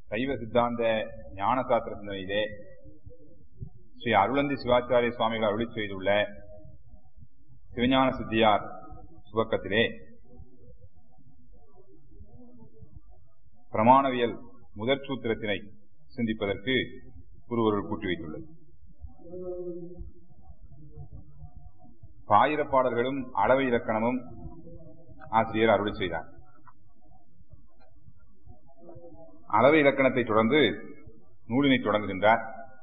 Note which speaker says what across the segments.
Speaker 1: சைவ சித்தாந்த ஞான சாஸ்திர சிந்தனையிலே ஸ்ரீ அருளந்தி சிவாச்சாரிய சுவாமிகள் அருளி செய்துள்ள சிவஞான சித்தியார் சுபக்கத்திலே பிரமாணவியல் முதற் சூத்திரத்தினை சிந்திப்பதற்கு குருவருள் கூட்டி வைத்துள்ளது பாயிரப்பாடல்களும் அளவு இலக்கணமும் ஆசிரியர் அருளி செய்தார் அளவு இலக்கணத்தை தொடர்ந்து நூலினை தொடங்குகின்றார்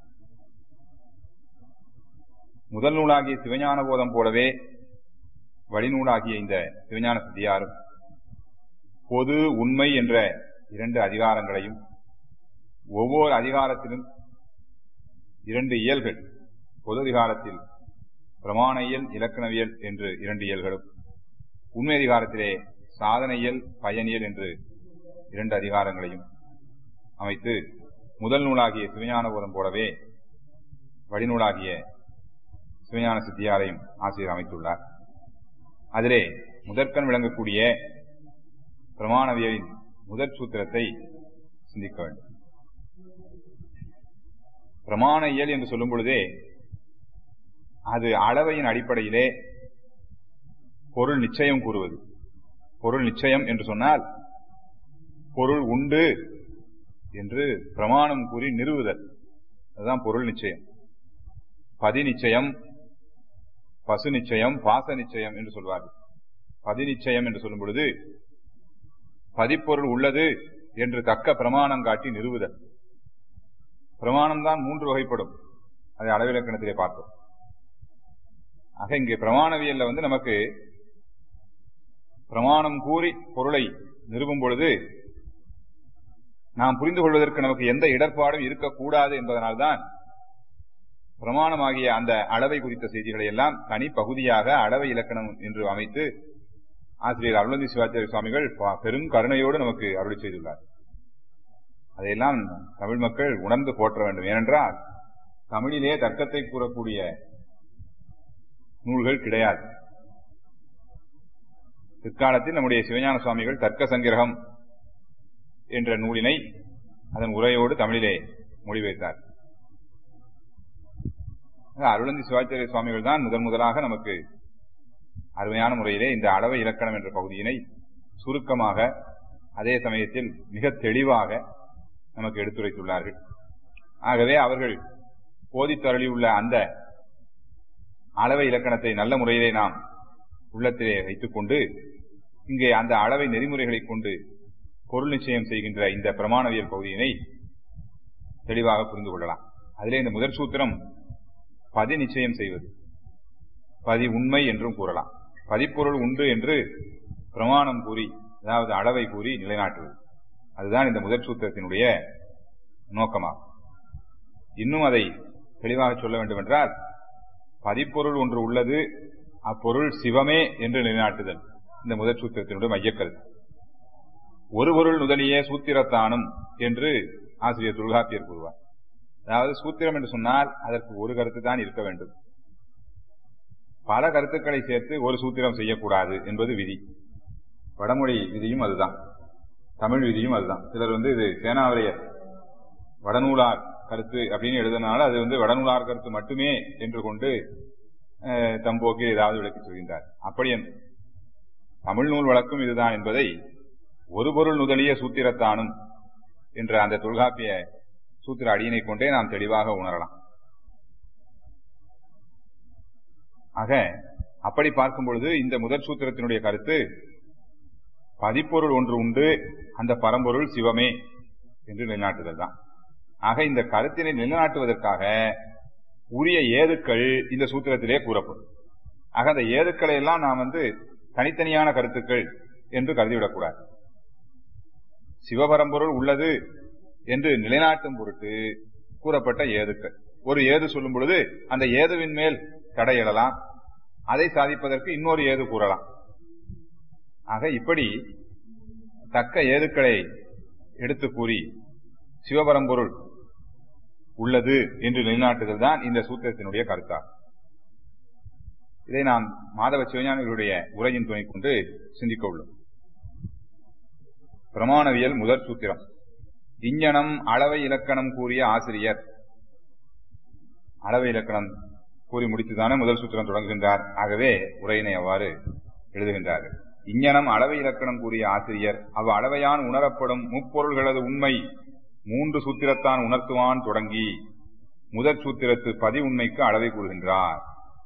Speaker 1: முதல் நூலாகிய சிவஞான போதம் போலவே வழிநூலாகிய இந்த சிவஞான சித்தியாரும் பொது உண்மை என்ற இரண்டு அதிகாரங்களையும் ஒவ்வொரு அதிகாரத்திலும் இரண்டு இயல்கள் பொது அதிகாரத்தில் பிரமாண இயல் இலக்கணவியல் என்று இரண்டு இயல்களும் உண்மை அதிகாரத்திலே சாதனையியல் பயனியல் என்று இரண்டு அதிகாரங்களையும் அமைத்து முதல் நூலாகிய சிவஞான போதம் போலவே வழிநூலாகிய சிவஞான சித்தியாரையும் ஆசிரியர் அமைத்துள்ளார் அதிலே முதற்கண் விளங்கக்கூடிய பிரமாணவியலின் முதற் சூத்திரத்தை சிந்திக்க வேண்டும் பிரமாண இயல் என்று சொல்லும் பொழுதே அது அளவையின் அடிப்படையிலே பொருள் நிச்சயம் கூறுவது பொருள் நிச்சயம் என்று சொன்னால் பொருள் உண்டு என்று பிரமாணம் கூறி நிறுவுதல் அதுதான் பொருள் நிச்சயம் பதி நிச்சயம் பசு நிச்சயம் பாச நிச்சயம் என்று சொல்வார்கள் பதி நிச்சயம் என்று சொல்லும் பொழுது பதிப்பொருள் உள்ளது என்று தக்க பிரமாணம் காட்டி நிறுவுதல் பிரமாணம் தான் மூன்று வகைப்படும் அதை அளவிலக்கணத்திலே பார்த்தோம் ஆக இங்கே பிரமாணவியல்ல வந்து நமக்கு பிரமாணம் கூறி பொருளை நிறுவும் பொழுது நாம் புரிந்து கொள்வதற்கு நமக்கு எந்த இடர்பாடும் இருக்கக்கூடாது என்பதனால்தான் பிரமாணமாகிய அந்த அளவை குறித்த செய்திகளை எல்லாம் தனி பகுதியாக அளவை இலக்கணம் என்று அமைத்து ஆசிரியர் அருளந்தி சிவாச்சாரிய சுவாமிகள் பெரும் கருணையோடு நமக்கு அருளி செய்துள்ளார் அதையெல்லாம் தமிழ் மக்கள் உணர்ந்து போற்ற வேண்டும் ஏனென்றால் தமிழிலே தர்க்கத்தை கூறக்கூடிய நூல்கள் கிடையாது பிற்காலத்தில் நம்முடைய சிவஞான சுவாமிகள் தர்க்க சங்கிரகம் என்ற நூலினை அதன் உரையோடு தமிழிலே மொழிபெயர்த்தார் அருளந்தி சிவாச்சாரிய சுவாமிகள் தான் முதன் முதலாக நமக்கு அருமையான முறையிலே இந்த அளவை இலக்கணம் என்ற பகுதியினை சுருக்கமாக அதே சமயத்தில் மிக தெளிவாக நமக்கு எடுத்துரைத்துள்ளார்கள் ஆகவே அவர்கள் போதித்தருளியுள்ள அந்த அளவை இலக்கணத்தை நல்ல முறையிலே நாம் உள்ளத்திலே வைத்துக் கொண்டு இங்கே அந்த அளவை நெறிமுறைகளை கொண்டு பொருள் நிச்சயம் செய்கின்ற இந்த பிரமாணவியல் பகுதியினை தெளிவாக புரிந்து கொள்ளலாம் அதிலே இந்த முதற் சூத்திரம் பதி நிச்சயம் செய்வது பதி உண்மை என்றும் கூறலாம் பதிப்பொருள் உண்டு என்று பிரமாணம் கூறி அதாவது அளவை கூறி நிலைநாட்டுவது அதுதான் இந்த முதற் சூத்திரத்தினுடைய நோக்கமாகும் இன்னும் அதை தெளிவாக சொல்ல வேண்டும் என்றால் பதிப்பொருள் ஒன்று உள்ளது அப்பொருள் சிவமே என்று நிலைநாட்டுதல் இந்த முதற் சூத்திரத்தினுடைய மையக்கருத்து ஒரு பொருள் முதலிய சூத்திரத்தானும் என்று ஆசிரியர் துர்காப்பியர் கூறுவார் அதாவது சூத்திரம் என்று சொன்னால் அதற்கு ஒரு கருத்து தான் இருக்க வேண்டும் பல கருத்துக்களை சேர்த்து ஒரு சூத்திரம் செய்யக்கூடாது என்பது விதி வடமொழி விதியும் அதுதான் தமிழ் விதியும் அதுதான் சிலர் வந்து இது சேனாவரையர் வடநூலார் கருத்து அப்படின்னு எழுதினால அது வந்து வடநூலார் கருத்து மட்டுமே என்று கொண்டு தம்போக்கு ஏதாவது விளக்கி சொல்கின்றார் அப்படி என்று தமிழ் நூல் வழக்கும் இதுதான் என்பதை ஒரு பொருள் நுதலிய சூத்திரத்தானும் என்ற அந்த தொல்காப்பிய சூத்திர அடியினை கொண்டே நாம் தெளிவாக உணரலாம் ஆக அப்படி பார்க்கும் பொழுது இந்த முதற் சூத்திரத்தினுடைய கருத்து பதிப்பொருள் ஒன்று உண்டு அந்த பரம்பொருள் சிவமே என்று நிலைநாட்டுதல் தான் ஆக இந்த கருத்தினை நிலைநாட்டுவதற்காக உரிய ஏதுக்கள் இந்த சூத்திரத்திலே கூறப்படும் ஆக அந்த ஏதுக்களை எல்லாம் நாம் வந்து தனித்தனியான கருத்துக்கள் என்று கருதிவிடக்கூடாது சிவபரம்பொருள் உள்ளது என்று நிலைநாட்டும் பொருட்டு கூறப்பட்ட ஏதுக்கள் ஒரு ஏது சொல்லும் பொழுது அந்த ஏதுவின் மேல் தடை எழலாம் அதை சாதிப்பதற்கு இன்னொரு ஏது கூறலாம் ஆக இப்படி தக்க ஏதுக்களை எடுத்து கூறி சிவபரம்பொருள் உள்ளது என்று நிலைநாட்டுதல் தான் இந்த சூத்திரத்தினுடைய கருத்தாகும் இதை நாம் மாதவ சிவஞானிகளுடைய உரையின் துணை கொண்டு சிந்திக்க உள்ளோம் பிரமாணவியல் முதற் சூத்திரம் இஞ்ஞனம் அளவை இலக்கணம் கூறிய ஆசிரியர் அளவை இலக்கணம் கூறி முடித்துதானே முதல் சூத்திரம் தொடங்குகின்றார் ஆகவே உரையினை அவ்வாறு எழுதுகின்றார்கள் இஞ்ஞனம் அளவை இலக்கணம் கூறிய ஆசிரியர் அவ் அளவையான் உணரப்படும் முப்பொருள்களது உண்மை மூன்று சூத்திரத்தான் உணர்த்துவான் தொடங்கி முதற் சூத்திரத்து பதி உண்மைக்கு அளவை கூறுகின்றார்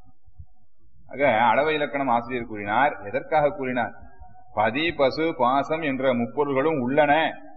Speaker 1: ஆக அளவை இலக்கணம் ஆசிரியர் கூறினார் எதற்காக கூறினார் பதி பசு பாசம் என்ற முப்பொருள்களும் உள்ளன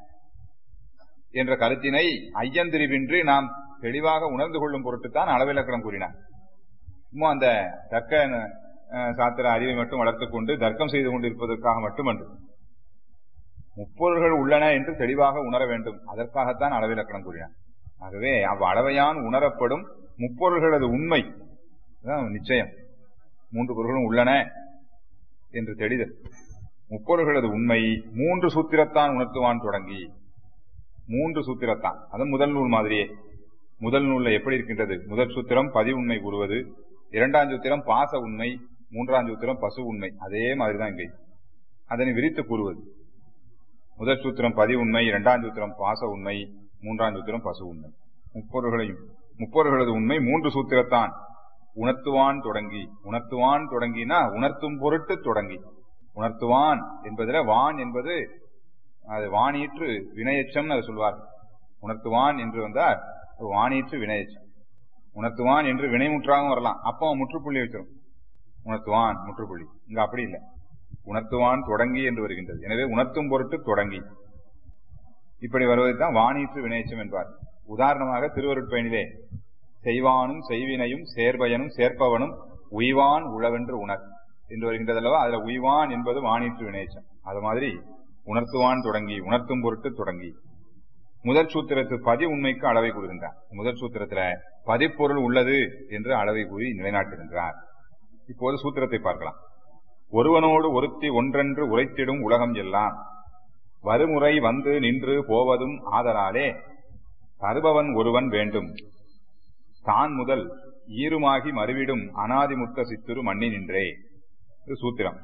Speaker 1: என்ற கருத்தினை ஐயந்திரிவின்றி நாம் தெளிவாக உணர்ந்து கொள்ளும் பொருட்டுத்தான் அளவிலக்கணம் கூறினார் சும்மா அந்த தர்க்க சாத்திர அறிவை மட்டும் வளர்த்துக் கொண்டு தர்க்கம் செய்து கொண்டிருப்பதற்காக மட்டுமன்று முப்பொருள்கள் உள்ளன என்று தெளிவாக உணர வேண்டும் அதற்காகத்தான் அளவிலக்கணம் கூறினார் ஆகவே அவ் அளவையான் உணரப்படும் முப்பொருள்களது உண்மை நிச்சயம் மூன்று பொருள்களும் உள்ளன என்று தெளிதல் முப்பொருள்களது உண்மை மூன்று சூத்திரத்தான் உணர்த்துவான் தொடங்கி மூன்று சூத்திரத்தான் அது முதல் நூல் மாதிரியே முதல் நூல்ல எப்படி இருக்கின்றது முதல் சூத்திரம் பதி உண்மை கூறுவது இரண்டாம் சூத்திரம் பாச உண்மை மூன்றாம் சூத்திரம் பசு உண்மை அதே மாதிரிதான் இங்கே அதனை விரித்து கூறுவது முதல் சூத்திரம் பதி உண்மை இரண்டாம் சூத்திரம் பாச உண்மை மூன்றாம் சூத்திரம் பசு உண்மை முப்பொருள்களையும் முப்பொருள்களது உண்மை மூன்று சூத்திரத்தான் உணர்த்துவான் தொடங்கி உணர்த்துவான் தொடங்கினா உணர்த்தும் பொருட்டு தொடங்கி உணர்த்துவான் என்பதுல வான் என்பது அது வானீற்று வினையச்சம் அதை சொல்வார் உணர்த்துவான் என்று வந்தால் வானீற்று வினையச்சம் உணர்த்துவான் என்று வினைமுற்றாகவும் வரலாம் அப்போ முற்றுப்புள்ளி வச்சிடும் உணர்த்துவான் முற்றுப்புள்ளி இங்க அப்படி இல்லை உணர்த்துவான் தொடங்கி என்று வருகின்றது எனவே உணர்த்தும் பொருட்டு தொடங்கி இப்படி வருவதை தான் வானீற்று வினையச்சம் என்பார் உதாரணமாக திருவருட்பயனிலே செய்வானும் செய்வினையும் சேர்பயனும் சேர்ப்பவனும் உய்வான் உழவென்று உணர் என்று வருகின்றது அல்லவா அதுல உய்வான் என்பது வானீற்று வினையச்சம் அது மாதிரி உணர்த்துவான் தொடங்கி உணர்த்தும் பொருட்டு தொடங்கி முதற் சூத்திரத்து பதி உண்மைக்கு அளவை கூறுகின்றார் முதற் சூத்திரத்துல பதிப்பொருள் உள்ளது என்று அளவை கூறி நிலைநாட்டுகின்றார் இப்போது சூத்திரத்தை பார்க்கலாம் ஒருவனோடு ஒருத்தி ஒன்றென்று உரைத்திடும் உலகம் எல்லாம் வருமுறை வந்து நின்று போவதும் ஆதலாலே தருபவன் ஒருவன் வேண்டும் தான் முதல் ஈருமாகி மறுவிடும் அனாதிமுத்த சித்துரு மண்ணி நின்றே இது சூத்திரம்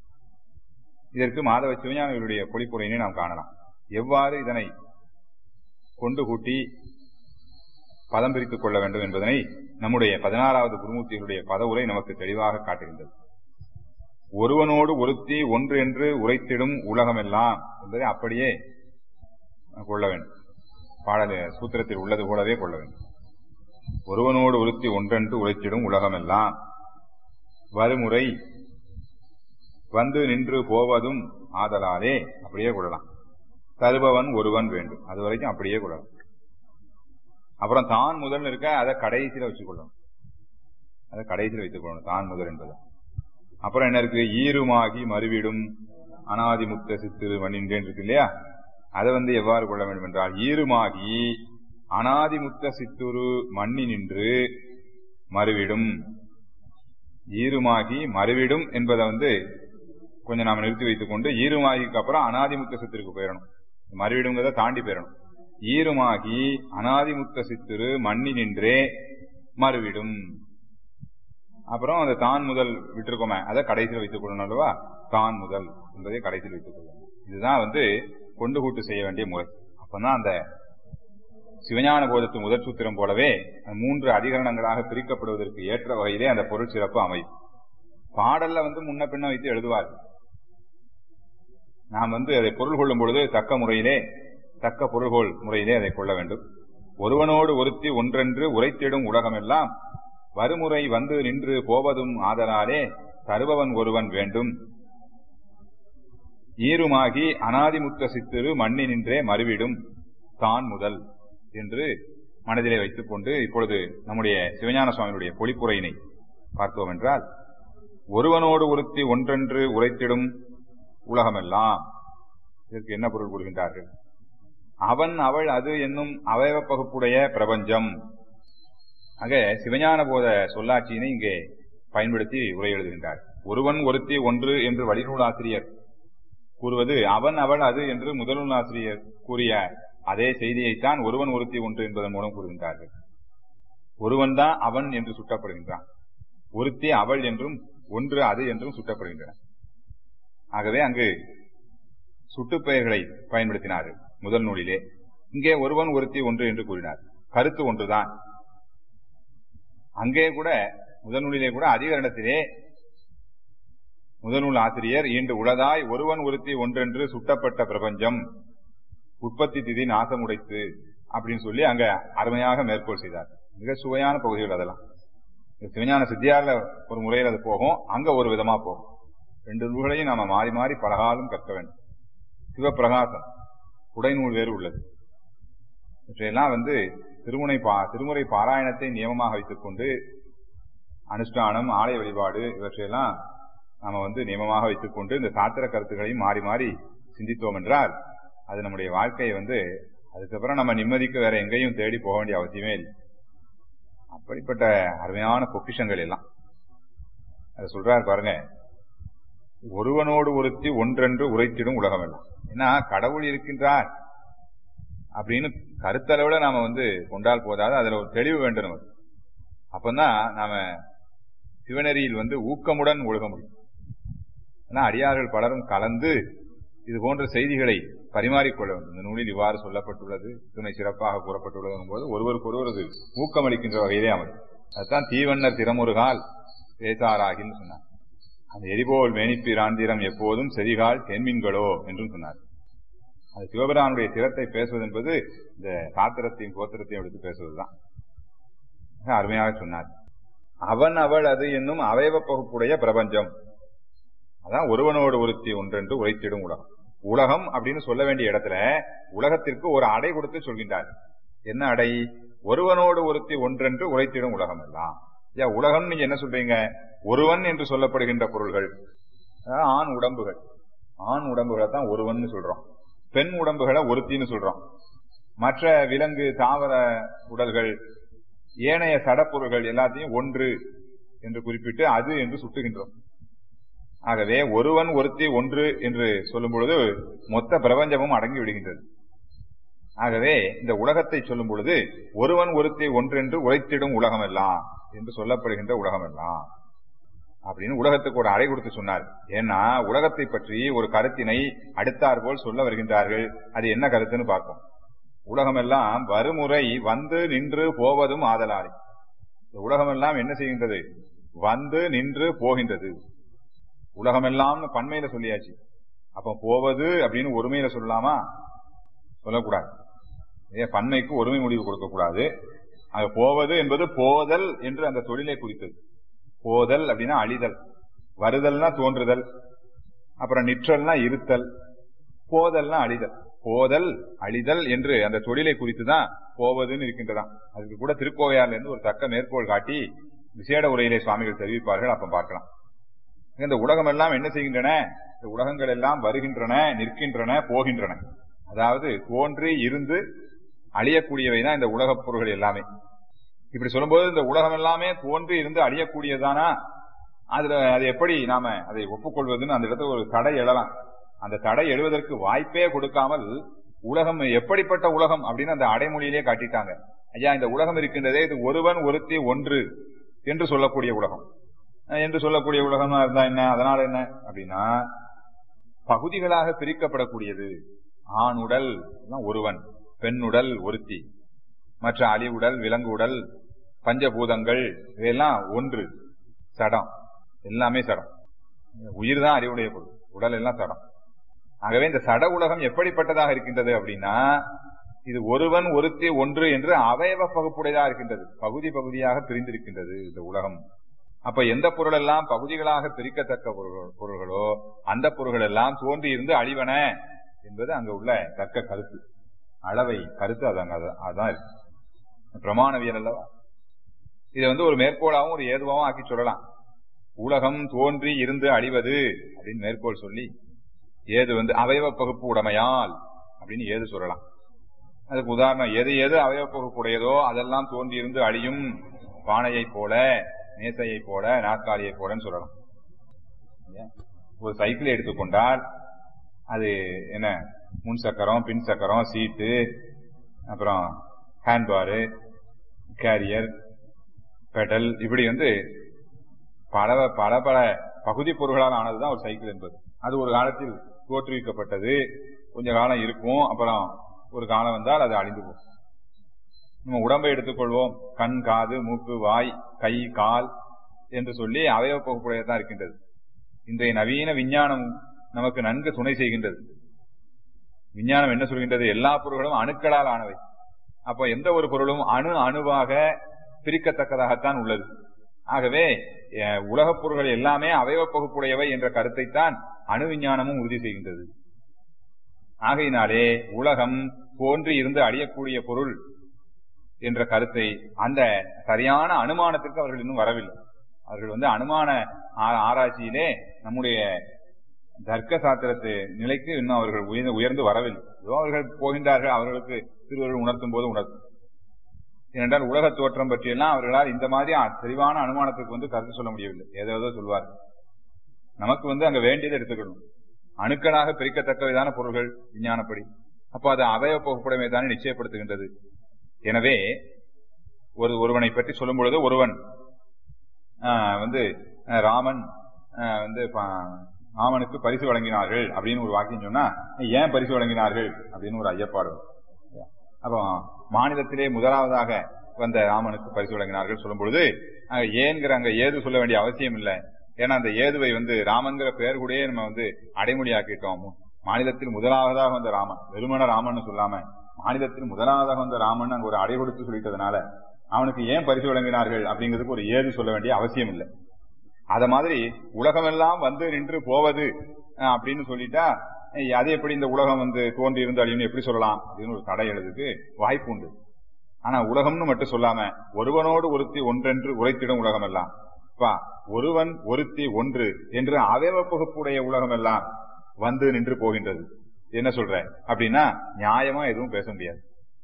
Speaker 1: இதற்கு மாதவ சிவஞானிகளுடைய பொழிப்புரையினை நாம் காணலாம் எவ்வாறு இதனை கொண்டு கூட்டி பதம் பிரித்துக் கொள்ள வேண்டும் என்பதனை நம்முடைய பதினாறாவது குருமூர்த்திகளுடைய பதவுரை நமக்கு தெளிவாக காட்டுகின்றது ஒருவனோடு ஒருத்தி ஒன்று என்று உரைத்திடும் உலகமெல்லாம் என்பதை அப்படியே கொள்ள வேண்டும் பாடல் சூத்திரத்தில் உள்ளது போலவே கொள்ள வேண்டும் ஒருவனோடு ஒருத்தி ஒன்றென்று உரைத்திடும் உலகமெல்லாம் வருமுறை வந்து நின்று போவதும் ஆதலாலே அப்படியே கொள்ளலாம் தருபவன் ஒருவன் வேண்டும் அது வரைக்கும் அப்படியே கொள்ளலாம் அப்புறம் தான் முதல் இருக்க அதை கடைசியில வச்சுக்கொள்ளணும் அதை கடைசியில் வைத்துக் கொள்ளணும் தான் முதல் என்பது அப்புறம் என்ன இருக்கு ஈருமாகி மறுவிடும் அனாதிமுக்த சித்திரு மணின்றேன் இருக்கு இல்லையா அதை வந்து எவ்வாறு கொள்ள வேண்டும் என்றால் ஈருமாகி அனாதிமுத்த சித்துரு மண்ணி நின்று மறுவிடும் ஈருமாகி மறுவிடும் என்பதை வந்து கொஞ்சம் நாம நிறுத்தி வைத்துக் கொண்டு ஈருமாகிக்கு அப்புறம் அனாதிமுத்த சித்திற்கு போயிடணும் மறுவிடுங்கிறத தாண்டி போயிடணும் ஈருமாகி அனாதிமுத்த சித்திரு மண்ணி நின்றே மறுவிடும் அப்புறம் அந்த தான் முதல் விட்டுருக்கோமே அதை கடைசியில் வைத்துக் கொள்ளணும் அல்லவா தான் முதல் என்பதை கடைசியில் வைத்துக் கொள்ளணும் இதுதான் வந்து கொண்டு கூட்டு செய்ய வேண்டிய முறை அப்பதான் அந்த சிவஞான போதத்து முதற் சூத்திரம் போலவே மூன்று அதிகரணங்களாக பிரிக்கப்படுவதற்கு ஏற்ற வகையிலே அந்த பொருள் சிறப்பு அமையும் பாடல்ல வந்து முன்ன பின்ன வைத்து எழுதுவார்கள் நாம் வந்து அதை பொருள் கொள்ளும் பொழுது தக்க முறையிலே தக்க பொருள்கோள் முறையிலே அதை கொள்ள வேண்டும் ஒருவனோடு ஒருத்தி ஒன்றென்று உரைத்திடும் உலகமெல்லாம் வருமுறை வந்து நின்று போவதும் ஆதலாலே தருபவன் ஒருவன் வேண்டும் ஈருமாகி அனாதிமுத்த சித்திரு மண்ணி நின்றே மறுவிடும் தான் முதல் என்று மனதிலே வைத்துக் கொண்டு இப்பொழுது நம்முடைய சிவஞான சுவாமியுடைய பொழிப்புரையினை பார்த்தோம் என்றால் ஒருவனோடு ஒருத்தி ஒன்றென்று உரைத்திடும் உலகமெல்லாம் இதற்கு என்ன பொருள் கூறுகின்றார்கள் அவன் அவள் அது என்னும் அவயவ பகுப்புடைய பிரபஞ்சம் ஆக சிவஞான போத சொல்லாட்சியினை இங்கே பயன்படுத்தி உரை எழுதுகின்றார் ஒருவன் ஒருத்தி ஒன்று என்று வழிநூல் ஆசிரியர் கூறுவது அவன் அவள் அது என்று முதல் ஆசிரியர் கூறிய அதே செய்தியைத்தான் ஒருவன் ஒருத்தி ஒன்று என்பதன் மூலம் கூறுகின்றார்கள் ஒருவன் தான் அவன் என்று சுட்டப்படுகின்றான் ஒருத்தி அவள் என்றும் ஒன்று அது என்றும் சுட்டப்படுகின்றன ஆகவே அங்கு சுட்டுப்பெயர்களை பயன்படுத்தினார்கள் முதல் நூலிலே இங்கே ஒருவன் ஒருத்தி ஒன்று என்று கூறினார் கருத்து ஒன்றுதான் அங்கே கூட முதநூலிலே கூட அதிகரணத்திலே முதநூல் ஆசிரியர் ஈண்டு உளதாய் ஒருவன் ஒருத்தி ஒன்றென்று சுட்டப்பட்ட பிரபஞ்சம் உற்பத்தி திதி நாசமுடைத்து அப்படின்னு சொல்லி அங்க அருமையாக மேற்கோள் செய்தார் மிக சுவையான பகுதிகள் அதெல்லாம் இந்த சிவஞான சித்தியார்ல ஒரு முறையில் அது போகும் அங்க ஒரு விதமா போகும் ரெண்டு நூல்களையும் நாம மாறி மாறி பலகாலம் கற்க வேண்டும் சிவப்பிரகாசம் உடைநூல் வேறு உள்ளது இவற்றையெல்லாம் வந்து திருமுனை பா திருமுறை பாராயணத்தை நியமமாக வைத்துக் கொண்டு அனுஷ்டானம் ஆலய வழிபாடு இவற்றையெல்லாம் நாம வந்து நியமமாக வைத்துக் கொண்டு இந்த சாத்திர கருத்துக்களையும் மாறி மாறி சிந்தித்தோம் என்றால் அது நம்முடைய வாழ்க்கையை வந்து அதுக்கப்புறம் நம்ம நிம்மதிக்கு வேற எங்கேயும் தேடி போக வேண்டிய அவசியமே இல்லை அப்படிப்பட்ட அருமையான பொக்கிஷங்கள் எல்லாம் அதை சொல்றாரு பாருங்க ஒருவனோடு ஒருத்தி ஒன்றென்று உரைத்திடும் உலகம் எல்லாம் ஏன்னா கடவுள் இருக்கின்றார் அப்படின்னு கருத்தளவுல நாம வந்து கொண்டால் போதாது அதுல ஒரு தெளிவு வேண்டும் நமக்கு அப்பதான் நாம சிவநெறியில் வந்து ஊக்கமுடன் ஒழுக முடியும் ஆனா அடியார்கள் பலரும் கலந்து இது போன்ற செய்திகளை பரிமாறிக்கொள்ள வேண்டும் இந்த நூலில் இவ்வாறு சொல்லப்பட்டுள்ளது துணை சிறப்பாக கூறப்பட்டுள்ளது போது ஒருவருக்கு ஒருவர் அது ஊக்கமளிக்கின்ற வகையிலே அமையும் அதுதான் தீவண்ணர் திறமுருகால் பேசாராகின்னு சொன்னார் அந்த எரிபோல் மேனிப்பிராந்திரம் எப்போதும் செதிகால் தென்மீன்களோ என்றும் சொன்னார் அது சிவபிரானுடைய திறத்தை பேசுவது என்பது இந்த சாத்திரத்தையும் கோத்திரத்தையும் எடுத்து பேசுவதுதான் மிக அருமையாக சொன்னார் அவன் அவள் அது என்னும் அவயவ பகுப்புடைய பிரபஞ்சம் அதான் ஒருவனோடு ஒருத்தி ஒன்றென்று உரைத்திடும் உலகம் உலகம் அப்படின்னு சொல்ல வேண்டிய இடத்துல உலகத்திற்கு ஒரு அடை கொடுத்து சொல்கின்றார் என்ன அடை ஒருவனோடு ஒருத்தி ஒன்றென்று உரைத்திடும் உலகம் எல்லாம் ஏன் உலகம் நீங்க என்ன சொல்றீங்க ஒருவன் என்று சொல்லப்படுகின்ற பொருள்கள் அதாவது ஆண் உடம்புகள் ஆண் உடம்புகளை தான் ஒருவன் சொல்றோம் பெண் உடம்புகளை ஒருத்தின்னு சொல்றோம் மற்ற விலங்கு தாவர உடல்கள் ஏனைய சடப்பொருள்கள் எல்லாத்தையும் ஒன்று என்று குறிப்பிட்டு அது என்று சுட்டுகின்றோம் ஆகவே ஒருவன் ஒருத்தி ஒன்று என்று சொல்லும் பொழுது மொத்த பிரபஞ்சமும் அடங்கி விடுகின்றது ஆகவே இந்த உலகத்தை சொல்லும் பொழுது ஒருவன் ஒருத்தி ஒன்றென்று உழைத்திடும் உலகம் எல்லாம் என்று சொல்லப்படுகின்ற உலகம் எல்லாம் அப்படின்னு உலகத்துக்கு ஒரு அறை கொடுத்து சொன்னார் ஏன்னா உலகத்தை பற்றி ஒரு கருத்தினை அடுத்தார் போல் சொல்ல வருகின்றார்கள் அது என்ன கருத்துன்னு பார்ப்போம் உலகமெல்லாம் வருமுறை வந்து நின்று போவதும் ஆதலாலே இந்த உலகமெல்லாம் என்ன செய்கின்றது வந்து நின்று போகின்றது உலகமெல்லாம்னு பண்மையில சொல்லியாச்சு அப்ப போவது அப்படின்னு ஒருமையில சொல்லலாமா சொல்லக்கூடாது ஏன் பன்மைக்கு ஒருமை முடிவு கொடுக்க கூடாது அங்க போவது என்பது போதல் என்று அந்த தொழிலை குறித்தது போதல் அப்படின்னா அழிதல் வருதல்னா தோன்றுதல் அப்புறம் நிற்றல்னா இருத்தல் போதல்னா அழிதல் போதல் அழிதல் என்று அந்த தொழிலை குறித்து தான் போவதுன்னு இருக்கின்றதாம் அதுக்கு கூட திருக்கோவையார்ல இருந்து ஒரு தக்க மேற்கோள் காட்டி விசேட உரையிலே சுவாமிகள் தெரிவிப்பார்கள் அப்ப பார்க்கலாம் இந்த உலகம் எல்லாம் என்ன செய்கின்றன இந்த உலகங்கள் எல்லாம் வருகின்றன நிற்கின்றன போகின்றன அதாவது தோன்றி இருந்து அழியக்கூடியவை தான் இந்த உலகப் பொருள்கள் எல்லாமே இப்படி சொல்லும்போது இந்த உலகம் எல்லாமே தோன்றி இருந்து அழியக்கூடியதானா அதுல அது எப்படி நாம அதை ஒப்புக்கொள்வதுன்னு அந்த இடத்துல ஒரு தடை எழலாம் அந்த தடை எழுவதற்கு வாய்ப்பே கொடுக்காமல் உலகம் எப்படிப்பட்ட உலகம் அப்படின்னு அந்த அடைமொழியிலே காட்டிட்டாங்க ஐயா இந்த உலகம் இருக்கின்றதே இது ஒருவன் ஒருத்தி ஒன்று என்று சொல்லக்கூடிய உலகம் என்று சொல்லக்கூடிய உலகமா இருந்தா என்ன அதனால என்ன அப்படின்னா பகுதிகளாக பிரிக்கப்படக்கூடியது ஆண் உடல் ஒருவன் பெண் உடல் ஒருத்தி மற்ற அழிவுடல் விலங்கு உடல் பஞ்சபூதங்கள் இவையெல்லாம் ஒன்று சடம் எல்லாமே சடம் உயிர் தான் அறிவுடைய பொருள் உடல் எல்லாம் சடம் ஆகவே இந்த சட உலகம் எப்படிப்பட்டதாக இருக்கின்றது அப்படின்னா இது ஒருவன் ஒருத்தி ஒன்று என்று அவயவ பகுப்புடையதாக இருக்கின்றது பகுதி பகுதியாக பிரிந்திருக்கின்றது இந்த உலகம் அப்ப எந்த பொருள் எல்லாம் பகுதிகளாக பிரிக்கத்தக்க பொருள்களோ அந்த பொருள்கள் எல்லாம் தோன்றி இருந்து அழிவன என்பது அங்க உள்ள தக்க கருத்து அளவை கருத்து அதாங்க அதான் இருக்கு பிரமாணவியல் அல்லவா இதை வந்து ஒரு மேற்கோளாகவும் ஒரு ஏதுவாகவும் ஆக்கி சொல்லலாம் உலகம் தோன்றி இருந்து அழிவது அப்படின்னு மேற்கோள் சொல்லி ஏது வந்து அவயவ பகுப்பு உடைமையால் அப்படின்னு ஏது சொல்லலாம் அதுக்கு உதாரணம் எது எது அவயவ பகுப்புடையதோ அதெல்லாம் தோன்றி இருந்து அழியும் பானையை போல மேசையை போல நாற்காலியை போலன்னு சொல்லலாம் ஒரு சைக்கிளை எடுத்துக்கொண்டால் அது என்ன முன் சக்கரம் பின் சக்கரம் சீட்டு அப்புறம் ஹேண்ட்பாரு கேரியர் பெடல் இப்படி வந்து பல பல பல பகுதி பொருள்களால் ஆனதுதான் ஒரு சைக்கிள் என்பது அது ஒரு காலத்தில் தோற்றுவிக்கப்பட்டது கொஞ்ச காலம் இருக்கும் அப்புறம் ஒரு காலம் வந்தால் அது அழிந்து போகும் நம்ம உடம்பை எடுத்துக்கொள்வோம் கண் காது மூக்கு வாய் கை கால் என்று சொல்லி அவயவ பகுப்புடையதான் இருக்கின்றது இன்றைய நவீன விஞ்ஞானம் நமக்கு நன்கு துணை செய்கின்றது விஞ்ஞானம் என்ன சொல்கின்றது எல்லா பொருள்களும் அணுக்களால் ஆனவை அப்போ எந்த ஒரு பொருளும் அணு அணுவாக பிரிக்கத்தக்கதாகத்தான் உள்ளது ஆகவே அஹ், உலகப் பொருள்கள் எல்லாமே அவயவ பகுப்புடையவை என்ற கருத்தைத்தான் அணு விஞ்ஞானமும் உறுதி செய்கின்றது ஆகையினாலே உலகம் தோன்றி இருந்து அழியக்கூடிய பொருள் என்ற கருத்தை அந்த சரியான அனுமானத்திற்கு அவர்கள் இன்னும் வரவில்லை அவர்கள் வந்து அனுமான ஆ- ஆராய்ச்சியிலே நம்முடைய தர்க்க சாத்திரத்து நிலைக்கு இன்னும் அவர்கள் உயர்ந்து உயர்ந்து வரவில்லை ஏதோ அவர்கள் போகின்றார்கள் அவர்களுக்கு திருவள்ளுவர் உணர்த்தும் போது உணர்த்தும் ஏனென்றால் உலக தோற்றம் பற்றியெல்லாம் அவர்களால் இந்த மாதிரி அ- தெளிவான அனுமானத்துக்கு வந்து கருத்து சொல்ல முடியவில்லை ஏதோ ஏதோ சொல்வார்கள் நமக்கு வந்து அங்க வேண்டியதை எடுத்துக்கணும் அணுக்களாக பிரிக்கத்தக்கவைதான பொருள்கள் விஞ்ஞானப்படி அப்ப அது அவயவ போகக்கூடமே தானே நிச்சயப்படுத்துகின்றது எனவே ஒரு ஒருவனை பற்றி சொல்லும் பொழுது ஒருவன் ஆஹ், வந்து ஆஹ், ராமன் ஆஹ், வந்து ப- ராமனுக்கு பரிசு வழங்கினார்கள் அப்படின்னு ஒரு வாக்கியம் சொன்னா ஏன் பரிசு வழங்கினார்கள் அப்படின்னு ஒரு ஐயப்பாடு வரும். அப்போ மாநிலத்திலே முதலாவதாக வந்த ராமனுக்கு பரிசு வழங்கினார்கள் சொல்லும் பொழுது அங்க ஏன்கிற அங்க ஏது சொல்ல வேண்டிய அவசியம் இல்லை ஏன்னா அந்த ஏதுவை வந்து ராமன்கிற பெயர் கூடயே நம்ம வந்து அடைமொழியாக்கிட்டோம் மாநிலத்தில் முதலாவதாக வந்த ராமன் வெறுமன ராமன் சொல்லாம மாநிலத்தில் முதலாவதாக வந்த ராமன் அங்க ஒரு அடை கொடுத்து சொல்லிட்டதுனால அவனுக்கு ஏன் பரிசு வழங்கினார்கள் அப்படிங்கிறதுக்கு ஒரு ஏது சொல்ல வேண்டிய அவசியம் இல்லை அத மாதிரி உலகமெல்லாம் வந்து நின்று போவது அஹ், அப்படின்னு சொல்லிட்டா அஹ், அது எப்படி இந்த உலகம் வந்து தோன்றி இருந்து அழியும்னு எப்படி சொல்லலாம் அப்படின்னு ஒரு தடை எழுதுக்கு வாய்ப்பு உண்டு ஆனா உலகம்னு மட்டும் சொல்லாம ஒருவனோடு ஒருத்தி ஒன்றென்று உரைத்திடும் உலகம் எல்லாம் பா ஒருவன் ஒருத்தி ஒன்று என்று அவயவ பகுப்புடைய உலகம் எல்லாம் வந்து நின்று போகின்றது என்ன சொல்ற அப்படின்னா நியாயமா எதுவும் பேச முடியாது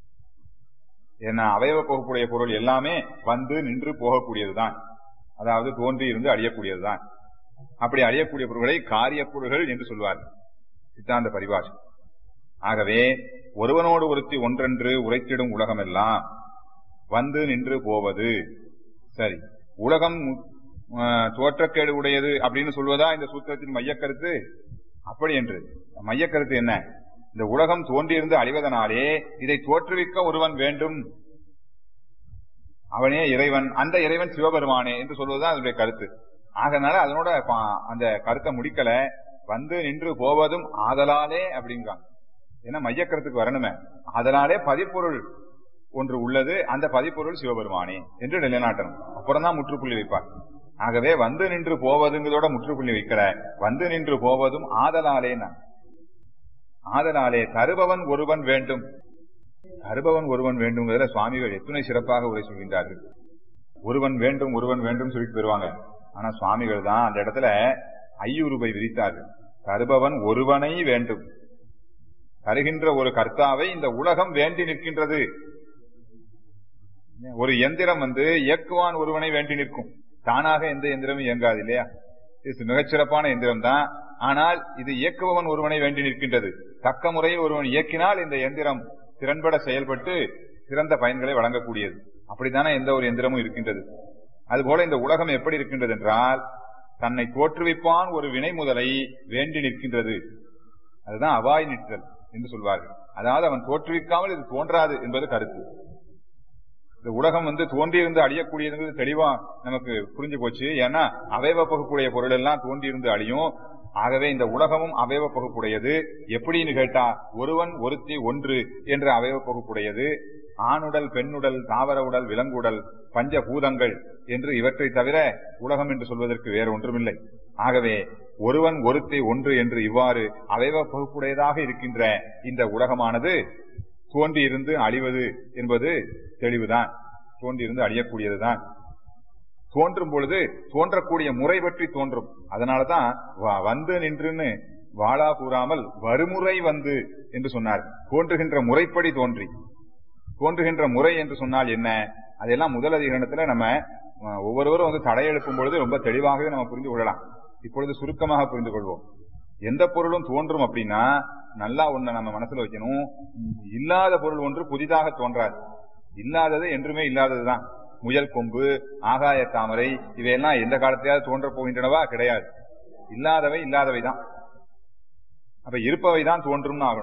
Speaker 1: ஏன்னா அவயவ பகுப்புடைய பொருள் எல்லாமே வந்து நின்று போகக்கூடியதுதான் அதாவது தோன்றி இருந்து அழியக்கூடியதுதான் அப்படி அழியக்கூடிய பொருள்களை காரிய பொருள்கள் என்று சொல்வார்கள் சித்தாந்த பரிபாஷை ஆகவே ஒருவனோடு ஒருத்தி ஒன்றென்று உரைத்திடும் உலகமெல்லாம் வந்து நின்று போவது சரி உலகம் அஹ், தோற்றக்கேடு உடையது அப்படின்னு சொல்வதா இந்த சூத்திரத்தின் மையக்கருத்து அப்படி என்று மையக்கருத்து என்ன இந்த உலகம் தோன்றியிருந்து அழிவதனாலே இதை தோற்றுவிக்க ஒருவன் வேண்டும் அவனே இறைவன் அந்த இறைவன் சிவபெருமானே என்று சொல்வதுதான் அதனுடைய கருத்து ஆகனால அதனோட பா- அந்த கருத்தை முடிக்கல வந்து நின்று போவதும் ஆதலாலே அப்படிங்கிறாங்க ஏன்னா மையக்கருத்துக்கு வரணுமே அதனாலே பதிப்பொருள் ஒன்று உள்ளது அந்த பதிப்பொருள் சிவபெருமானே என்று நிலைநாட்டணும் அப்புறம் தான் முற்றுப்புள்ளி வைப்பார் ஆகவே வந்து நின்று போவதுங்கிறதோட முற்றுப்புள்ளி வைக்கல வந்து நின்று போவதும் ஆதலாலே ஆதலாலே தருபவன் ஒருவன் வேண்டும் தருபவன் ஒருவன் வேண்டும்ங்கிறத சுவாமிகள் எத்தனை சிறப்பாக உரை சொல்கின்றார்கள் ஒருவன் வேண்டும் ஒருவன் வேண்டும் சொல்லிட்டு வருவாங்க ஆனா சுவாமிகள் தான் அந்த இடத்துல ஐயுருபை விரித்தார்கள் தருபவன் ஒருவனை வேண்டும் தருகின்ற ஒரு கர்த்தாவை இந்த உலகம் வேண்டி நிற்கின்றது ஒரு எந்திரம் வந்து இயக்குவான் ஒருவனை வேண்டி நிற்கும் தானாக எந்த எந்திரமும் இயங்காது இல்லையா இது மிகச்சிறப்பான எந்திரம் தான் ஆனால் இது இயக்குபவன் ஒருவனை வேண்டி நிற்கின்றது தக்க முறையில் ஒருவன் இயக்கினால் இந்த எந்திரம் திறன்பட செயல்பட்டு சிறந்த பயன்களை வழங்கக்கூடியது அப்படித்தானே எந்த ஒரு எந்திரமும் இருக்கின்றது அதுபோல இந்த உலகம் எப்படி இருக்கின்றது என்றால் தன்னை தோற்றுவிப்பான் ஒரு வினை முதலை வேண்டி நிற்கின்றது அதுதான் அவாய் நிற்றல் என்று சொல்வார்கள் அதாவது அவன் தோற்றுவிக்காமல் இது தோன்றாது என்பது கருத்து இந்த உலகம் வந்து தோன்றியிருந்து அழியக்கூடியதுங்கிறது தெளிவா நமக்கு புரிஞ்சு போச்சு ஏன்னா அவயவ பகுப்புடைய பொருள் எல்லாம் தோன்றியிருந்து அழியும் ஆகவே இந்த உலகமும் அவயவ பகுப்புடையது எப்படின்னு கேட்டா ஒருவன் ஒருத்தி ஒன்று என்ற அவயவ பகுப்புடையது ஆணுடல் பெண்ணுடல் தாவர உடல் விலங்குடல் பஞ்ச பூதங்கள் என்று இவற்றை தவிர உலகம் என்று சொல்வதற்கு வேறு ஒன்றுமில்லை ஆகவே ஒருவன் ஒருத்தி ஒன்று என்று இவ்வாறு அவயவ பகுப்புடையதாக இருக்கின்ற இந்த உலகமானது தோன்றி இருந்து அழிவது என்பது தெளிவுதான் தோன்றி இருந்து அழியக்கூடியதுதான் தோன்றும் பொழுது தோன்றக்கூடிய முறை பற்றி தோன்றும் அதனாலதான் வ- வந்து நின்றுன்னு வாளா கூறாமல் வருமுறை வந்து என்று சொன்னார் தோன்றுகின்ற முறைப்படி தோன்றி தோன்றுகின்ற முறை என்று சொன்னால் என்ன அதெல்லாம் முதல் அதிகரணத்துல நம்ம அஹ், ஒவ்வொருவரும் வந்து தடை எழுப்பும் பொழுது ரொம்ப தெளிவாகவே நம்ம புரிந்து கொள்ளலாம் இப்பொழுது சுருக்கமாக புரிந்து கொள்வோம் எந்த பொருளும் தோன்றும் அப்படின்னா நல்லா ஒண்ணு நம்ம மனசுல வைக்கணும் உம், இல்லாத பொருள் ஒன்று புதிதாக தோன்றாது இல்லாதது என்றுமே இல்லாததுதான் முயல் கொம்பு ஆகாய தாமரை இவையெல்லாம் எந்த காலத்தையாவது தோன்ற போகின்றனவா கிடையாது இல்லாதவை இல்லாதவை தான் அப்ப இருப்பவை தான் தோன்றும்னு ஆகணும்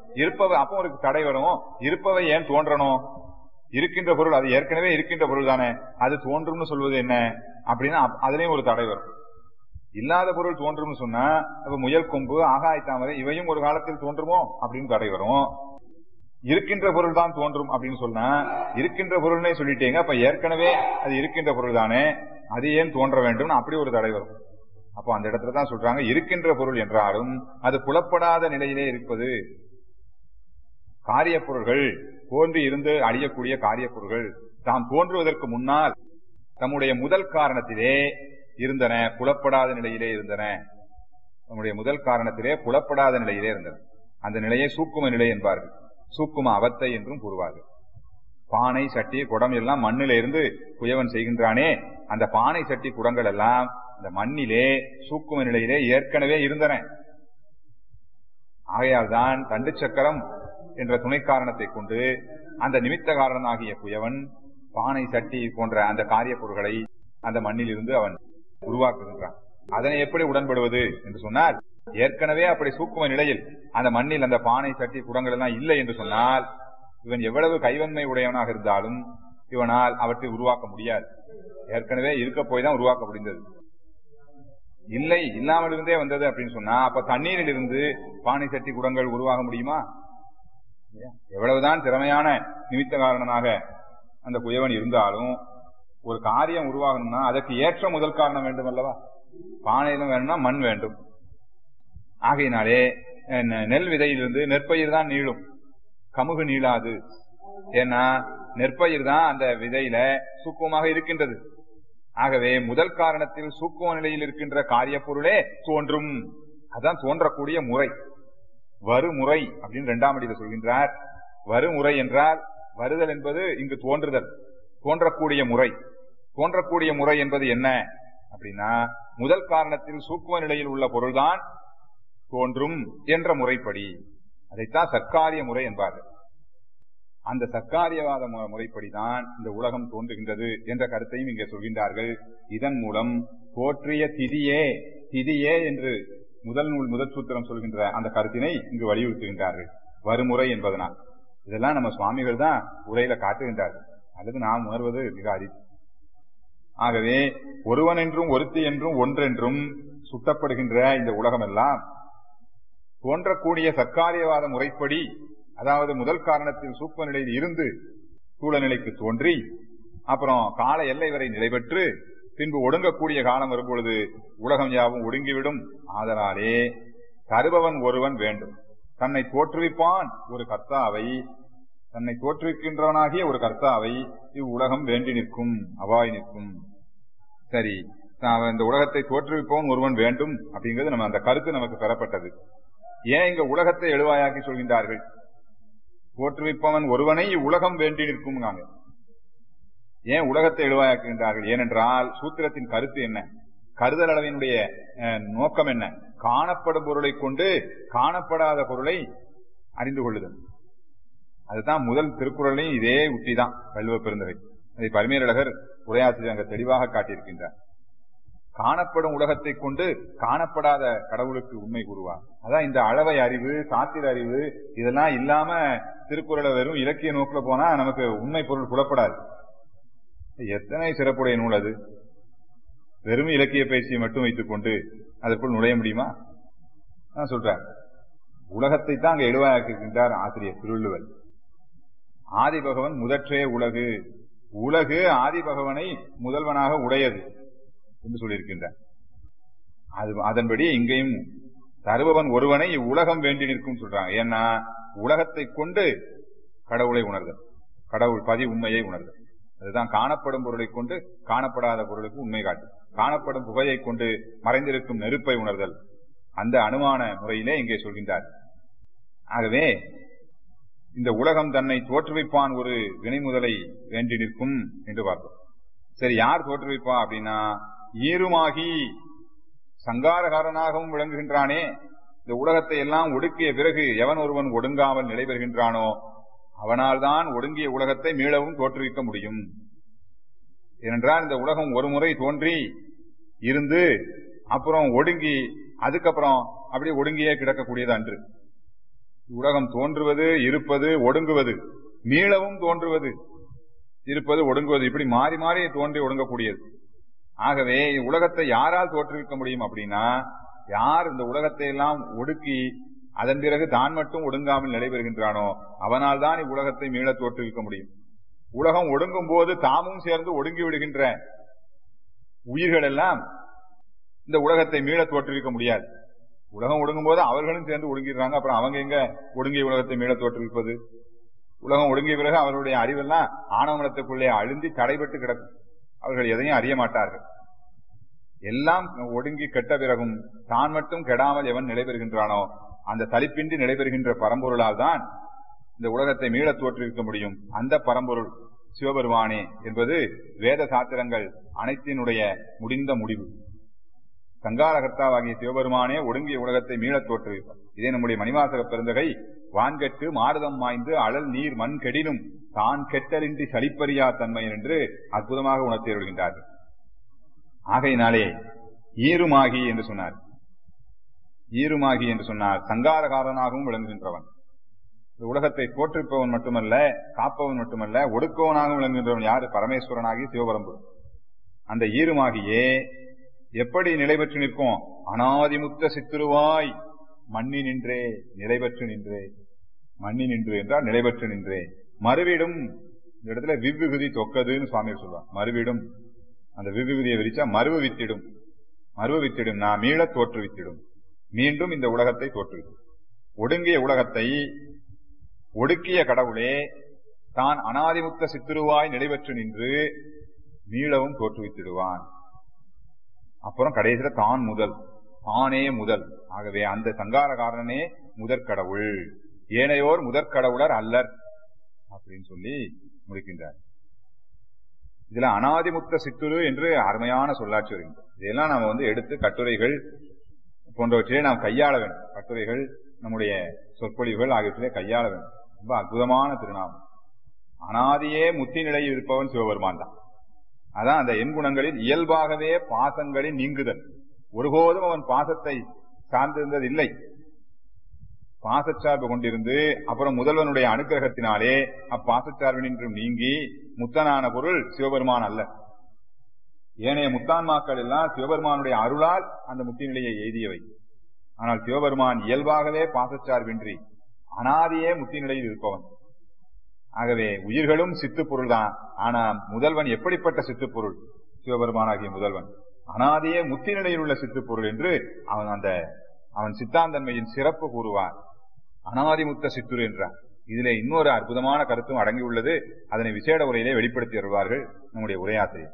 Speaker 1: இருப்பவை அப்போ ஒரு தடை வரும் இருப்பவை ஏன் தோன்றணும் இருக்கின்ற பொருள் அது ஏற்கனவே இருக்கின்ற பொருள் தானே அது தோன்றும்னு சொல்வது என்ன அப்படின்னா அப்- அதுலயும் ஒரு தடை வரும் இல்லாத பொருள் தோன்றும்னு சொன்னா அப்ப முயல் கொம்பு ஆகாய தாமரை இவையும் ஒரு காலத்தில் தோன்றுமோ அப்படின்னு தடை வரும் இருக்கின்ற பொருள் தான் தோன்றும் அப்படின்னு சொன்னா இருக்கின்ற பொருள்னே சொல்லிட்டீங்க அப்ப ஏற்கனவே அது இருக்கின்ற பொருள் தானே அது ஏன் தோன்ற வேண்டும் அப்படி ஒரு தடை வரும் அப்போ அந்த இடத்துல தான் சொல்றாங்க இருக்கின்ற பொருள் என்றாலும் அது புலப்படாத நிலையிலே இருப்பது காரிய பொருள்கள் தோன்றி இருந்து அழியக்கூடிய காரிய பொருள்கள் தாம் தோன்றுவதற்கு முன்னால் தம்முடைய முதல் காரணத்திலே இருந்தன புலப்படாத நிலையிலே இருந்தன நம்முடைய முதல் காரணத்திலே புலப்படாத நிலையிலே இருந்தன அந்த நிலையை சூக்கும நிலை என்பார்கள் சூக்கும அவத்தை என்றும் கூறுவார்கள் பானை சட்டி குடம் எல்லாம் மண்ணில இருந்து குயவன் செய்கின்றானே அந்த பானை சட்டி குடங்கள் எல்லாம் இந்த மண்ணிலே சூக்கும நிலையிலே ஏற்கனவே இருந்தன ஆகையால் தான் தண்டு சக்கரம் என்ற துணை காரணத்தை கொண்டு அந்த நிமித்த காரணனாகிய குயவன் பானை சட்டி போன்ற அந்த காரிய பொருள்களை அந்த மண்ணில் இருந்து அவன் உருவாக்குகின்றான் அதனை எப்படி உடன்படுவது என்று சொன்னால் ஏற்கனவே அப்படி சூக்கும நிலையில் அந்த மண்ணில் அந்த பானை சட்டி குடங்கள் எல்லாம் இல்லை என்று சொன்னால் இவன் எவ்வளவு கைவன்மை உடையவனாக இருந்தாலும் இவனால் அவற்றை உருவாக்க முடியாது ஏற்கனவே இருக்க போய் தான் உருவாக்க முடிந்தது இல்லை இல்லாமல் இருந்தே வந்தது அப்படின்னு சொன்னா அப்ப தண்ணீரில் இருந்து பானை சட்டி குடங்கள் உருவாக முடியுமா எவ்வளவுதான் திறமையான நிமித்த காரணனாக அந்த குயவன் இருந்தாலும் ஒரு காரியம் உருவாகணும்னா அதற்கு ஏற்ற முதல் காரணம் வேண்டும் அல்லவா பானையிலும் வேணும்னா மண் வேண்டும் ஆகையினாலே அஹ், நெ- நெல் விதையிலிருந்து நெற்பயிர் தான் நீளும் கமுகு நீளாது ஏன்னா நெற்பயிர் தான் அந்த விதையில சூக்குவமாக இருக்கின்றது ஆகவே முதல் காரணத்தில் சூக்குவ நிலையில் இருக்கின்ற காரிய பொருளே தோன்றும் அதான் தோன்றக்கூடிய முறை வருமுறை அப்படின்னு இரண்டாம் அடியில சொல்கின்றார் வருமுறை என்றால் வருதல் என்பது இங்கு தோன்றுதல் தோன்றக்கூடிய முறை தோன்றக்கூடிய முறை என்பது என்ன அப்படின்னா முதல் காரணத்தில் சூக்குவ நிலையில் உள்ள பொருள்தான் தோன்றும் என்ற முறைப்படி அதைத்தான் சர்க்காரிய முறை என்பார்கள் அந்த சர்க்காரியவாத மு- முறைப்படிதான் இந்த உலகம் தோன்றுகின்றது என்ற கருத்தையும் இங்கே சொல்கின்றார்கள் இதன் மூலம் தோற்றிய திதியே திதியே என்று முதல் நூல் முதல் சூத்திரம் சொல்கின்ற அந்த கருத்தினை இங்கு வலியுறுத்துகின்றார்கள் வருமுறை என்பதனால் இதெல்லாம் நம்ம சுவாமிகள் தான் உரையில காட்டுகின்றார்கள் அல்லது நாம் உணர்வது மிக அரிது ஆகவே ஒருவன் என்றும் ஒருத்தி என்றும் ஒன்றென்றும் சுட்டப்படுகின்ற இந்த உலகமெல்லாம் தோன்றக்கூடிய சர்க்காரியவாத முறைப்படி அதாவது முதல் காரணத்தில் சூப்ப நிலையில் இருந்து சூழ நிலைக்கு தோன்றி அப்புறம் கால எல்லை வரை நிலைபெற்று பின்பு ஒடுங்கக்கூடிய காலம் வரும்பொழுது உலகம் யாவும் ஒடுங்கிவிடும் ஆதலாலே தருபவன் ஒருவன் வேண்டும் தன்னை தோற்றுவிப்பான் ஒரு கர்த்தாவை தன்னை தோற்றுவிக்கின்றவனாகிய ஒரு கர்த்தாவை இவ்வுலகம் வேண்டி நிற்கும் அவாய் நிற்கும் சரி நான் இந்த உலகத்தை தோற்றுவிப்பவன் ஒருவன் வேண்டும் அப்படிங்கிறது நம்ம அந்த கருத்து நமக்கு பெறப்பட்டது ஏன் இங்க உலகத்தை எழுவாயாக்கி சொல்கின்றார்கள் தோற்றுவிப்பவன் ஒருவனை உலகம் வேண்டி நிற்கும் ஏன் உலகத்தை எழுவாயாக்குகின்றார்கள் ஏனென்றால் சூத்திரத்தின் கருத்து என்ன கருதல் அளவினுடைய அஹ், நோக்கம் என்ன காணப்படும் பொருளை கொண்டு காணப்படாத பொருளை அறிந்து கொள்ளுதல் அதுதான் முதல் திருக்குறளையும் இதே உத்தி தான் வள்ளுவ பெருந்தகை அதை பரிமேலழகர் உரையாசிரியர் அங்க தெளிவாக காட்டியிருக்கின்றார் காணப்படும் உலகத்தை கொண்டு காணப்படாத கடவுளுக்கு உண்மை கூறுவார் அதான் இந்த அளவை அறிவு சாத்திர அறிவு இதெல்லாம் இல்லாம திருக்குறளை வெறும் இலக்கிய நோக்கில் போனா நமக்கு உண்மை பொருள் புலப்படாது எத்தனை சிறப்புடைய நூல் அது வெறும் இலக்கிய பயிற்சியை மட்டும் வைத்துக் கொண்டு அதற்குள் நுழைய முடியுமா நான் சொல்றேன் உலகத்தை தான் அங்க எழுவாக்கிருக்கின்றார் ஆசிரியர் திருவள்ளுவர் ஆதிபகவன் முதற்றே உலகு உலகு ஆதிபகவனை முதல்வனாக உடையது என்று சொல்லியிருக்கின்றார் அது அதன்படி இங்கேயும் தருபவன் ஒருவனை இவ்வுலகம் வேண்டி நிற்கும் சொல்றாங்க ஏன்னா உலகத்தை கொண்டு கடவுளை உணர்தல் கடவுள் பதி உண்மையை உணர்தல் அதுதான் காணப்படும் பொருளை கொண்டு காணப்படாத பொருளுக்கு உண்மை காட்டு காணப்படும் புகையை கொண்டு மறைந்திருக்கும் நெருப்பை உணர்தல் அந்த அனுமான முறையிலே இங்கே சொல்கின்றார் ஆகவே இந்த உலகம் தன்னை தோற்றுவிப்பான் ஒரு வினை முதலை வேண்டி நிற்கும் என்று பார்த்தோம் சரி யார் தோற்றுவிப்பா அப்படின்னா ஈருமாகி சங்காரகாரனாகவும் விளங்குகின்றானே இந்த உலகத்தை எல்லாம் ஒடுக்கிய பிறகு எவன் ஒருவன் ஒடுங்காமல் நிலை பெறுகின்றானோ அவனால் தான் ஒடுங்கிய உலகத்தை மீளவும் தோற்றுவிக்க முடியும் ஏனென்றால் இந்த உலகம் ஒரு முறை தோன்றி இருந்து அப்புறம் ஒடுங்கி அதுக்கப்புறம் அப்படியே ஒடுங்கியே கிடக்கக்கூடியது அன்று உலகம் தோன்றுவது இருப்பது ஒடுங்குவது மீளவும் தோன்றுவது இருப்பது ஒடுங்குவது இப்படி மாறி மாறி தோன்றி ஒடுங்கக்கூடியது ஆகவே உலகத்தை யாரால் தோற்றுவிக்க முடியும் அப்படின்னா யார் இந்த உலகத்தை எல்லாம் ஒடுக்கி அதன் பிறகு தான் மட்டும் ஒடுங்காமல் நடைபெறுகின்றானோ அவனால் தான் இவ்வுலகத்தை மீள தோற்றுவிக்க முடியும் உலகம் ஒடுங்கும் போது தாமும் சேர்ந்து ஒடுங்கி விடுகின்ற உயிர்கள் எல்லாம் இந்த உலகத்தை மீள தோற்றுவிக்க முடியாது உலகம் ஒடுங்கும் போது அவர்களும் சேர்ந்து ஒடுங்கிடுறாங்க அப்புறம் அவங்க எங்க ஒடுங்கிய உலகத்தை மீள தோற்றுவிப்பது உலகம் ஒடுங்கிய பிறகு அவர்களுடைய அறிவெல்லாம் ஆணவமலத்துக்குள்ளே அழுந்தி தடைபட்டு கிடக்கும் அவர்கள் எதையும் அறிய மாட்டார்கள் எல்லாம் ஒடுங்கி கெட்ட பிறகும் தான் மட்டும் கெடாமல் எவன் நிலைபெறுகின்றானோ அந்த தளிப்பின்றி நிலைபெறுகின்ற பரம்பொருளால் தான் இந்த உலகத்தை மீள தோற்றுவிக்க முடியும் அந்த பரம்பொருள் சிவபெருமானே என்பது வேத சாத்திரங்கள் அனைத்தினுடைய முடிந்த முடிவு சங்காரகர்த்தாவாகிய சிவபெருமானே ஒடுங்கிய உலகத்தை மீளத் தோற்றுவிப்பார் இதே நம்முடைய மணிவாசக பெருந்தகை வான்கெட்டு மாறுதம் மாய்ந்து அழல் நீர் மண் கெடினும் தான் கெட்டலின்றி சளிப்பறியா தன்மை என்று அற்புதமாக உணர்த்தி வருகின்றார்கள் ஆகையினாலே ஈருமாகி என்று சொன்னார் ஈருமாகி என்று சொன்னார் சங்காரகாரனாகவும் விளங்குகின்றவன் இந்த உலகத்தை தோற்றுவிப்பவன் மட்டுமல்ல காப்பவன் மட்டுமல்ல ஒடுக்கவனாகவும் விளங்குகின்றவன் யாரு பரமேஸ்வரனாகி சிவபரம்பு அந்த ஈருமாகியே எப்படி நிலை பெற்று நிற்கும் அனாதிமுத்த சித்துருவாய் மண்ணி நின்றே நிலை பெற்று நின்றே மண்ணி நின்று என்றால் நிலை பெற்று நின்றே மறுவிடும் இந்த இடத்துல விவ்விகுதி தொக்கதுன்னு சுவாமி சொல்லுவார் மறுவிடும் அந்த விவ்விகுதியை விரிச்சா மறுவு வித்திடும் மறுவு வித்திடும் நான் மீள தோற்றுவித்திடும் மீண்டும் இந்த உலகத்தை தோற்றுவிக்கும் ஒடுங்கிய உலகத்தை ஒடுக்கிய கடவுளே தான் அனாதிமுத்த சித்துருவாய் நிலைபெற்று நின்று மீளவும் தோற்றுவித்திடுவான் அப்புறம் கடைசியில தான் முதல் தானே முதல் ஆகவே அந்த சங்காரகாரனே முதற்கடவுள் ஏனையோர் முதற்கடவுளர் அல்லர் அப்படின்னு சொல்லி முடிக்கின்றார் இதுல அனாதிமுத்த சித்துரு என்று அருமையான சொல்லாட்சி வருகின்றது இதெல்லாம் நாம வந்து எடுத்து கட்டுரைகள் போன்றவற்றிலே நாம் கையாள வேண்டும் கட்டுரைகள் நம்முடைய சொற்பொழிவுகள் ஆகியவற்றிலே கையாள வேண்டும் ரொம்ப அற்புதமான திருநாமம் அனாதியே முத்தி நிலையில் இருப்பவன் சிவபெருமான் தான் அதான் அந்த எண்குணங்களில் இயல்பாகவே பாசங்களின் நீங்குதல் ஒருபோதும் அவன் பாசத்தை சார்ந்திருந்தது இல்லை பாசச்சார்பு கொண்டிருந்து அப்புறம் முதல்வனுடைய அனுகிரகத்தினாலே அப்பாசச்சார்பினின்றும் நீங்கி முத்தனான பொருள் சிவபெருமான் அல்ல ஏனைய முத்தான்மாக்கள் எல்லாம் சிவபெருமானுடைய அருளால் அந்த முத்தி நிலையை எய்தியவை ஆனால் சிவபெருமான் இயல்பாகவே பாசச்சார்பின்றி அனாதியே முத்தி நிலையில் இருப்பவன் ஆகவே உயிர்களும் சித்து பொருள் தான் ஆனா முதல்வன் எப்படிப்பட்ட சித்து பொருள் சிவபெருமானாகிய முதல்வன் அனாதியே முத்தி நிலையில் உள்ள சித்து பொருள் என்று அவன் அந்த அவன் சித்தாந்தன்மையின் சிறப்பு கூறுவான் அனாதிமுத்த சித்துரு என்றார் இதிலே இன்னொரு அற்புதமான கருத்தும் அடங்கியுள்ளது அதனை விசேட உரையிலே வெளிப்படுத்தி வருவார்கள் நம்முடைய உரையாசிரியர்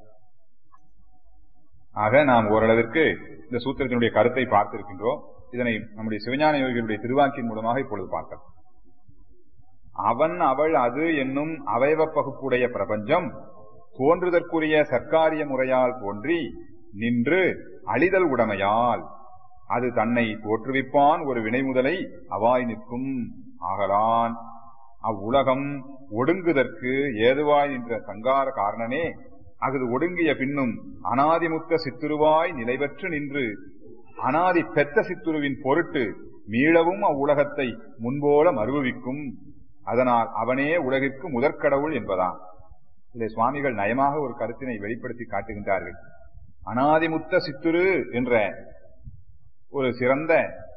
Speaker 1: ஆக நாம் ஓரளவிற்கு இந்த சூத்திரத்தினுடைய கருத்தை பார்த்திருக்கின்றோம் இதனை நம்முடைய சிவஞான யோகிகளுடைய திருவாக்கின் மூலமாக இப்பொழுது பார்க்கலாம் அவன் அவள் அது என்னும் அவயவ பகுப்புடைய பிரபஞ்சம் தோன்றுதற்குரிய சர்க்காரிய முறையால் தோன்றி நின்று அழிதல் உடமையால் அது தன்னை தோற்றுவிப்பான் ஒரு வினை முதலை அவாய் நிற்கும் ஆகலான் அவ்வுலகம் ஒடுங்குதற்கு ஏதுவாய் நின்ற சங்கார காரணனே அகுது ஒடுங்கிய பின்னும் அனாதிமுத்த சித்துருவாய் நிலைபெற்று நின்று அனாதி பெத்த சித்துருவின் பொருட்டு மீளவும் அவ்வுலகத்தை முன்போல மறுவிக்கும் அதனால் அவனே உலகிற்கு முதற்கடவுள் என்பதாம் இதை சுவாமிகள் நயமாக ஒரு கருத்தினை வெளிப்படுத்தி காட்டுகின்றார்கள் அனாதிமுத்த சித்துரு என்ற ஒரு சிறந்த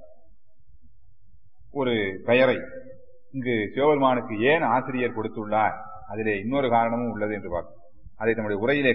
Speaker 1: ஒரு பெயரை இங்கு சிவபெருமானுக்கு ஏன் ஆசிரியர் கொடுத்துள்ளார் அதிலே இன்னொரு காரணமும் உள்ளது என்று பார்க்கும் அதை நம்முடைய உரையிலே